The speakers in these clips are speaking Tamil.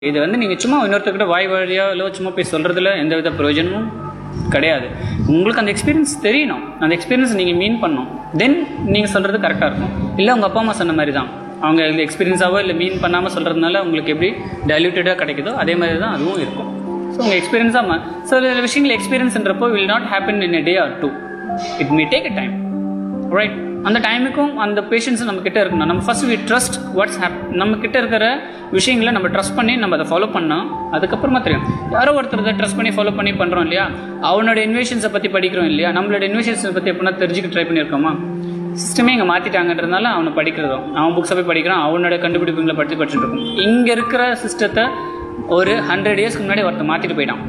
இது வந்து நீங்கள் சும்மா இன்னொருத்தர்கிட்ட வாய் வழியோ இல்லை சும்மா போய் சொல்கிறதுல எந்த வித பிரயோஜனமும் கிடையாது உங்களுக்கு அந்த எக்ஸ்பீரியன்ஸ் தெரியணும் அந்த எக்ஸ்பீரியன்ஸ் நீங்கள் மீன் பண்ணணும் தென் நீங்கள் சொல்கிறது கரெக்டாக இருக்கும் இல்லை உங்கள் அப்பா அம்மா சொன்ன மாதிரி தான் அவங்க இது எக்ஸ்பீரியன்ஸாவோ இல்லை மீன் பண்ணாமல் சொல்கிறதுனால உங்களுக்கு எப்படி டைல்யூட்டடாக கிடைக்குதோ அதே மாதிரி தான் அதுவும் இருக்கும் ஸோ உங்கள் எக்ஸ்பீரியன்ஸாக சில விஷயங்கள் எக்ஸ்பீரியன்ஸ்ன்றப்போ will not happen in a day or two it may take a time right அந்த டைமுக்கும் அந்த பேஷன்ஸ் நம்ம கிட்ட இருக்கணும் நம்ம first we trust what's have நம்ம கிட்ட இருக்கிற விஷயங்களை நம்ம ட்ரஸ்ட் பண்ணி நம்ம அதை ஃபாலோ பண்ணோம் அதுக்கப்புறமா தெரியும் யாரோ ஒருத்தர் ட்ரஸ்ட் பண்ணி ஃபாலோ பண்ணி பண்ணுறோம் இல்லையா அவனோட இன்வெஷன்ஸை பற்றி படிக்கிறோம் இல்லையா நம்மளோட இன்வெஷன்ஸை பற்றி எப்படின்னா தெரிஞ்சுக்க ட்ரை பண்ணியிருக்கோமா சிஸ்டமே இங்கே மாற்றிட்டாங்கன்றதுனால அவனை படிக்கிறதும் அவன் புக்ஸை போய் படிக்கிறான் அவனோட கண்டுபிடிப்புகளை பற்றி படிச்சுட்டு இருக்கும் இங்கே இருக்கிற சிஸ்டத்தை ஒரு ஹண்ட்ரட் இயர்ஸ்க்கு முன்னாடி ஒருத்தன் மாற்றிட்டு போயிட்டான்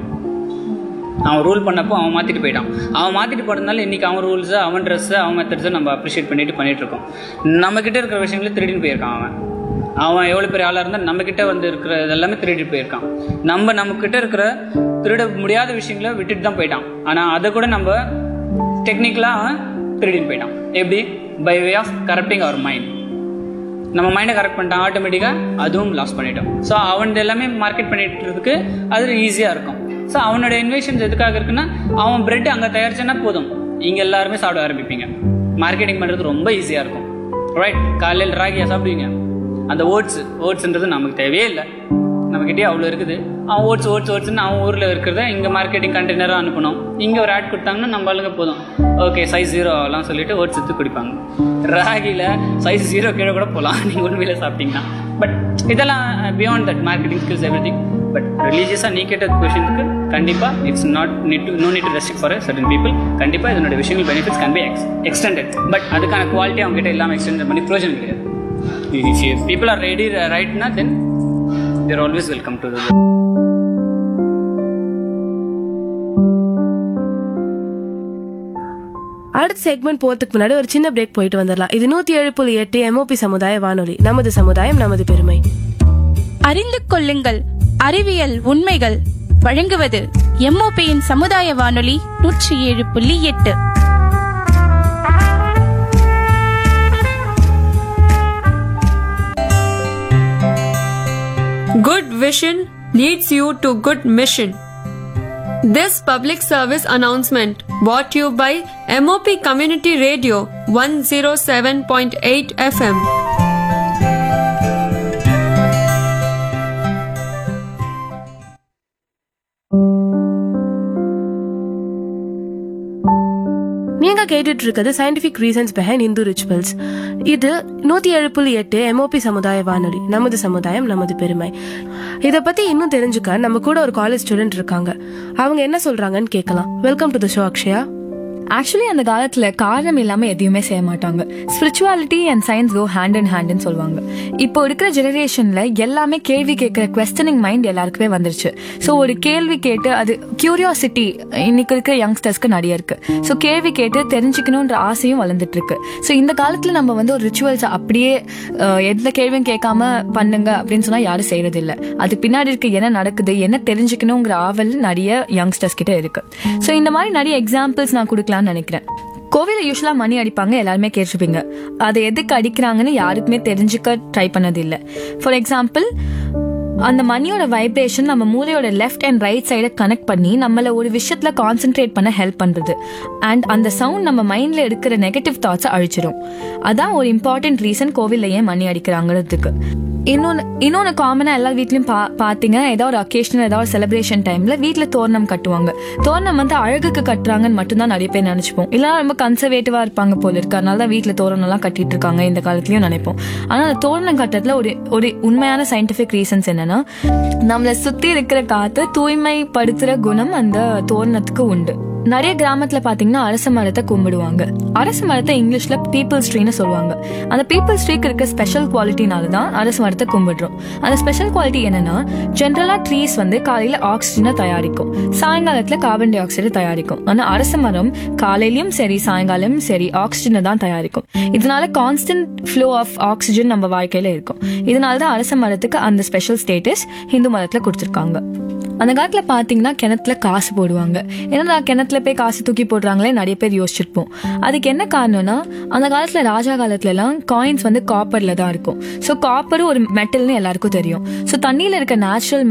அவன் ரூல் பண்ணப்போ அவன் மாற்றிட்டு போயிட்டான் அவன் மாற்றிட்டு போகிறதுனால இன்றைக்கி அவன் ரூல்ஸு அவன் ட்ரெஸ்ஸு அவன் மெத்தட்ஸை நம்ம அப்ரிஷியேட் பண்ணிட்டு பண்ணிட்டு இருக்கோம் நம்மக்கிட்ட இருக்கிற விஷயங்களை திருடின்னு போயிருக்கான் அவன் அவன் எவ்வளோ பெரிய ஆளாக இருந்தால் நம்மக்கிட்ட வந்து இருக்கிற இதெல்லாமே திருடிட்டு போயிருக்கான் நம்ம நம்மக்கிட்ட இருக்கிற திருட முடியாத விஷயங்களை விட்டுட்டு தான் போயிட்டான் ஆனால் அதை கூட நம்ம டெக்னிக்கலாக அவன் திருடின்னு போயிட்டான் எப்படி by way of corrupting our mind நம்ம மைண்டை கரெக்ட் பண்ணிட்டான் ஆட்டோமேட்டிக்காக அதுவும் லாஸ் பண்ணிட்டோம் ஸோ அவன் எல்லாமே மார்க்கெட் பண்ணிட்டுறதுக்கு அது ஈஸியாக இருக்கும் ஸோ அவனோட இன்வெஷன்ஸ் எதுக்காக இருக்குன்னா அவன் பிரெட் அங்கே தயாரிச்சனா போதும் இங்கே எல்லாருமே சாப்பிட ஆரம்பிப்பீங்க மார்க்கெட்டிங் பண்ணுறது ரொம்ப ஈஸியாக இருக்கும் ரைட் காலையில் ராகியா சாப்பிடுவீங்க அந்த ஓட்ஸ் ஓட்ஸ்ன்றது நமக்கு தேவையே இல்லை நம்மக்கிட்டே அவ்வளோ இருக்குது அவன் ஓட்ஸ் ஓட்ஸ் ஓட்ஸ்னு அவன் ஊரில் இருக்கிறத இங்கே மார்க்கெட்டிங் கண்டெய்னராக அனுப்பணும் இங்கே ஒரு ஆட் கொடுத்தாங்கன்னா நம்ம ஆளுங்க போதும் ஓகே சைஸ் ஜீரோ ஆகலாம் சொல்லிட்டு ஓட்ஸ் எடுத்து குடிப்பாங்க ராகியில் சைஸ் ஜீரோ கீழே கூட போகலாம் நீங்கள் உண்மையில சாப்பிட்டீங்கன்னா பட் இதெல்லாம் beyond that marketing skills everything but ரிலீஜியஸாக நீ கேட்ட கொஷனுக்கு கண்டிப்பாக it's not need to no need to restrict for certain people கண்டிப்பாக இதனோட விஷயங்கள் benefits can be ex extended but அதுக்கான குவாலிட்டி அவங்க கிட்ட இல்லாமல் எக்ஸ்டெண்ட் பண்ணி ப்ரோஜனம் கிடையாது இஃப் பீப்புள் ஆர் ரெடி ரைட்னா then there always welcome to அடுத்த செக்மெண்ட் போறதுக்கு முன்னாடி ஒரு சின்ன பிரேக் போயிட்டு வந்துடலாம் இது நூத்தி ஏழு புள்ளி எட்டு எம்ஓபி சமுதாய வானொலி நமது சமுதாயம் நமது பெருமை அறிந்து கொள்ளுங்கள் அறிவியல் உண்மைகள் வழங்குவது எம்ஓபியின் சமுதாய வானொலி நூற்றி ஏழு புள்ளி எட்டு Good vision leads you to good mission. This public service announcement brought to you by MOP Community Radio 107.8 FM. நீங்க கேட்டுட்டு இருக்கிறது scientific reasons behind Hindu rituals இது நூத்தி ஏழு புள்ளி எட்டு எம்ஓபி சமுதாய வானொலி நமது சமுதாயம் நமது பெருமை இத பத்தி இன்னும் தெரிஞ்சுக்க நம்ம கூட ஒரு காலேஜ் ஸ்டூடெண்ட் இருக்காங்க அவங்க என்ன சொல்றாங்கன்னு கேட்கலாம் welcome to the show Akshaya actually அந்த காலத்துல காரணம் இல்லாம எதையுமே செய்ய மாட்டாங்க spirituality and science go hand and ஹேண்ட்னு சொல்லுவாங்க இப்போ இருக்கிற ஜெனரேஷன்ல எல்லாமே கேள்வி கேட்கிற கொஸ்டனிங் மைண்ட் எல்லாருக்குமே வந்துருச்சு ஸோ ஒரு கேள்வி கேட்டு அது கியூரியாசிட்டி இன்னைக்கு இருக்கிற யங்ஸ்டர்ஸ்க்கு நிறைய இருக்கு ஸோ கேள்வி கேட்டு தெரிஞ்சுக்கணுன்ற ஆசையும் வளர்ந்துட்டு இருக்கு ஸோ இந்த காலத்துல நம்ம வந்து ஒரு ரிச்சுவல்ஸ் அப்படியே அஹ், எந்த கேள்வியும் கேட்காம பண்ணுங்க அப்படின்னு சொன்னா யாரும் செய்யறது இல்ல அது பின்னாடி இருக்க என்ன நடக்குது என்ன தெரிஞ்சுக்கணுங்கிற ஆவல் நிறைய யங்ஸ்டர்ஸ் கிட்ட இருக்கு ஸோ இந்த மாதிரி நிறைய எக்ஸாம்பிள்ஸ் நான் கொடுக்கலாம்னு நினைக்கிறேன் கோவில யூஸ்வலா மணி அடிப்பாங்க எல்லாருமே கேட்டிருப்பீங்க அதை எதுக்கு அடிக்கிறாங்கன்னு யாருக்குமே தெரிஞ்சுக்க ட்ரை பண்ணது இல்ல ஃபார் எக்ஸாம்பிள் அந்த மணியோட வைப்ரேஷன் நம்ம மூளையோட லெஃப்ட் அண்ட் ரைட் சைடை கனெக்ட் பண்ணி நம்மள ஒரு விஷயத்துல கான்சென்ட்ரேட் பண்ண ஹெல்ப் பண்றது அண்ட் அந்த சவுண்ட் நம்ம மைண்ட்ல எடுக்கிற நெகட்டிவ் தாட்ஸை அழிச்சிடும் அதான் ஒரு இம்பார்ட்டன்ட் ரீசன் கோவில்ல ஏன் மணி அடிக்கிறாங்கிறதுக்கு இன்னொன்னு இன்னொன்னு காமனா எல்லா வீட்லயும் பா பாத்தீங்கன்னா ஏதாவது ஒரு அக்கேஷனல் ஏதாவது செலிப்ரேஷன் டைம்ல வீட்ல தோரணம் கட்டுவாங்க தோரணம் வந்து அழகுக்கு கட்டுறாங்கன்னு மட்டும்தான் நிறைய பேர் நினைச்சுப்போம் இல்ல ரொம்ப கன்சர்வேட்டிவா இருப்பாங்க போல இருக்கு அதனால தான் வீட்ல தோரணம் எல்லாம் கட்டிட்டு இருக்காங்க இந்த காலத்துலயும் நினைப்போம் ஆனா அந்த தோரணம் கட்டுறதுல ஒரு ஒரு உண்மையான சயின்டிபிக் ரீசன்ஸ் என்னன்னா நம்மளை சுத்தி இருக்கிற காத்து தூய்மைப்படுத்துற குணம் அந்த தோரணத்துக்கு உண்டு நிறைய கிராமத்துல பாத்தீங்கன்னா அரச மரத்தை கும்பிடுவாங்க அரச மரத்தை இங்கிலீஷ்ல பீப்புள்ஸ் ட்ரீன்னு சொல்லுவாங்க அந்த பீப்புள்ஸ் ட்ரீக்கு இருக்க ஸ்பெஷல் குவாலிட்டினால தான் அரச மரத்தை கும்பிடுறோம் அந்த ஸ்பெஷல் குவாலிட்டி என்னன்னா ஜென்ரலா ட்ரீஸ் வந்து காலையில ஆக்சிஜனை தயாரிக்கும் சாயங்காலத்துல கார்பன் டை ஆக்சைடு தயாரிக்கும் ஆனா அரச மரம் காலையிலயும் சரி சாயங்காலமும் சரி ஆக்சிஜனை தான் தயாரிக்கும் இதனால கான்ஸ்டன்ட் ஃப்ளோ ஆஃப் ஆக்சிஜன் நம்ம வாழ்க்கையில இருக்கும் இதனால தான் அரச மரத்துக்கு அந்த ஸ்பெஷல் ஸ்டேட்டஸ் ஹிந்து மதத்துல கொடுத்துருக்காங்க அந்த காலத்துல பாத்தீங்கன்னா கிணத்துல காசு போடுவாங்க ஏன்னா கிணத்துல போய் காசு தூக்கி போடுறாங்களே நிறைய பேர் யோசிச்சிருப்போம் அதுக்கு என்ன காரணம்னா அந்த காலத்துல ராஜா காலத்துல எல்லாம் காயின்ஸ் வந்து காப்பர்ல தான் இருக்கும் ஸோ காப்பரும் ஒரு மெட்டல்னு எல்லாருக்கும் தெரியும் ஸோ தண்ணியில இருக்க நேச்சுரல்